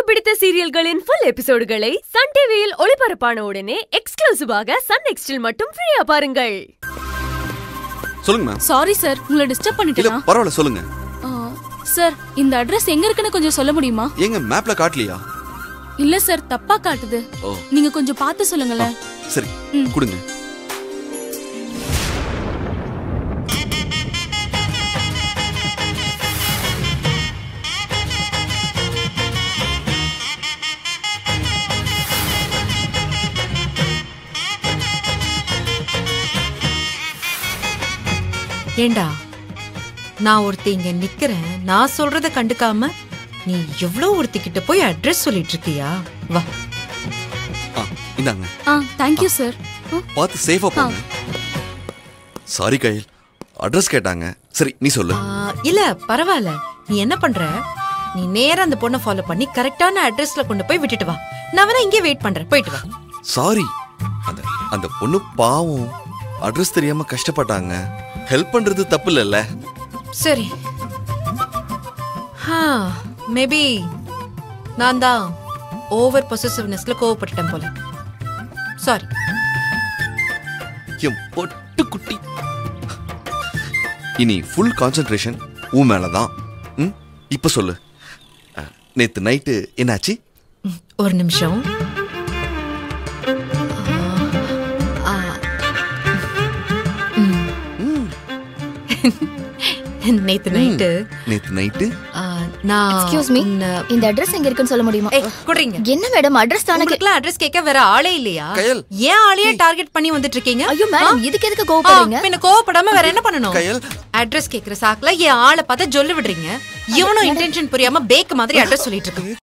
பிடித்த சீரியல்களின் full எபிசோடுகளை Sun டிவியில் ஒளிபரப்பான உடனே எக்ஸ்க்ளூசிவாக சன் நெக்ஸ்டில் மட்டும் ஃப்ரீயா பாருங்கள் சொல்லுங்க மேம் சாரி சார் உங்களை டிஸ்டர்ப் இல்ல பண்ணிட்டேனா பரவாயில்ல சொல்லுங்க ஆ, சார் இந்த அட்ரஸ் எங்க இருக்குன்னு கொஞ்சம் சொல்ல முடியுமா ஏங்க மேப்ல காட்டலையா இல்ல சார் தப்பா காட்டுது ஓ நீங்க கொஞ்சம் பார்த்து சொல்லுங்களேன் சரி ம். கொடுங்க ஏண்டா நான் ஒருத்தி இங்க நிக்கிறேன் நான் சொல்றத கண்டுக்காம நீ எவ்வளவு ஒருத்தி கிட்ட போய் அட்ரஸ் சொல்லிட்டு இருக்கியா வா ஆ இந்தாங்க ஆ தேங்க்யூ சார் பார்த்து சேஃபா போங்க சாரி கையில் அட்ரஸ் கேட்டாங்க சரி நீ சொல்லு ஆ, இல்ல பரவாயில்ல நீ என்ன பண்ற நீ நேரா அந்த பொண்ணை ஃபாலோ பண்ணி கரெக்டான அட்ரஸ்ல கொண்டு போய் விட்டுட்டு வா நான் வேணா இங்கே வெயிட் பண்றேன் போயிட்டு வா சாரி அந்த அந்த பொண்ணு பாவம் அட்ரஸ் தெரியாம கஷ்டப்பட்டாங்க ஹெல்ப் பண்றது தப்பு இல்லைல்ல சரி ஹா மேபி நான் தான் ஓவர் பொசசிவ்னஸ்ல கோவப்பட்டுட்டேன் போல சாரி என் பொட்டு குட்டி இனி ஃபுல் கான்சென்ட்ரேஷன் உன் மேலதான் ம் இப்ப சொல்லு அஹ், நேத்து நைட்டு என்னாச்சு ஒரு நிமிஷம் ஆ, ஆ, ம். நேத்து நைட்டு நேத்து நைட்டு ஆ, நான் எக்ஸ்கியூஸ் மீ உன்னை- இந்த அட்ரஸ் எங்க இருக்குன்னு சொல்ல முடியுமா ஏய், குடுறீங்க என்ன மேடம் அட்ரஸ் தானே கே- உங்களுக்குலாம் அட்ரஸ் கேட்க வேற ஆளே இல்லையா கயல். ஏன் ஆளையே டார்கெட் பண்ணி வந்துட்டு இருக்கீங்க ஐயோ மேடம் இதுக்கு எதுக்கு ஆ, கோவப்படுறீங்க பின்ன கோவப்படாம வேற என்ன பண்ணணும் கயல். அட்ரஸ் கேக்குற சாக்குல என் ஆளை பார்த்தா ஜொல்லு விடுறீங்க இவனும் இன்டென்ஷன் புரியாம பேக் மாதிரி அட்ரஸ் சொல்லிட்டு இருக்கான்